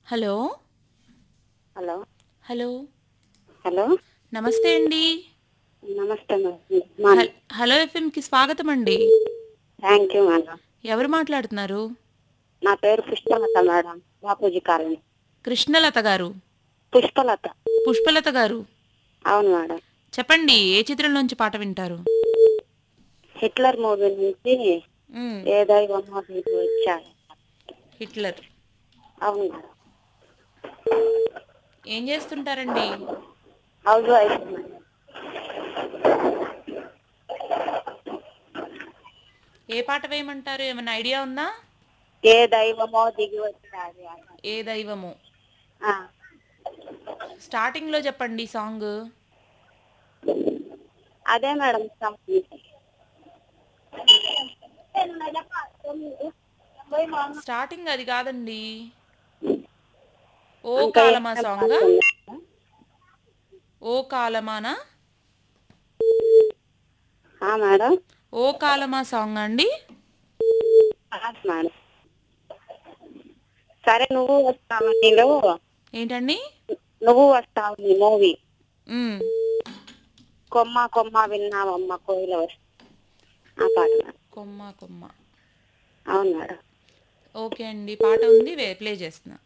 Hello hello hello hello నమస్తే అండి నమస్తే మేడం హల్- హలో ఎఫ్ఎంకి స్వాగతం అండి థ్యాంక్ యూ మేడం ఎవరు మాట్లాడుతున్నారు నా పేరు పుష్పలత మేడం బాపూజీ కాలనీ కృష్ణలత గారు పుష్పలత పుష్పలత గారు అవును మేడం చెప్పండి ఏ చిత్రంలోంచి పాట వింటారు హిట్లర్ మూవీ నుంచి మ్, ఏ దైవమో నీకు వచ్చాడు హిట్లర్ అవును మేడం ఏం చేస్తుంటారండి హౌస్ వైఫ్ మేడం. ఏ పాట వేయమంటారు ఏమైనా ఐడియా ఉందా ఏ దైవమో దిగి వచ్చాడు ఏ దైవము ఆ, స్టార్టింగ్ లో చెప్పండి సాంగ్ అదే మేడం స్టార్టింగ్ అది కాదండి ఓ ఇంకా కాలమా ఏమైనా సాంగ్ పాటలు ఉన్నాయా? ఓ కాలమానా ఆ, మేడం ఓ కాలమా సాంగ్ అండి కాదు మేడం సరే నువ్వు వస్తావు నీలో ఏంటండి నువ్వు వస్తావు నీ మూవీ మ్, కొమ్మ కొమ్మ విన్నావమ్మ కోయిల వస్తా ఆ పాట మేడం. కొమ్మ కొమ్మ అవును మేడం ఓకే అండి పాట ఉంది వే ప్లే చేస్తున్నా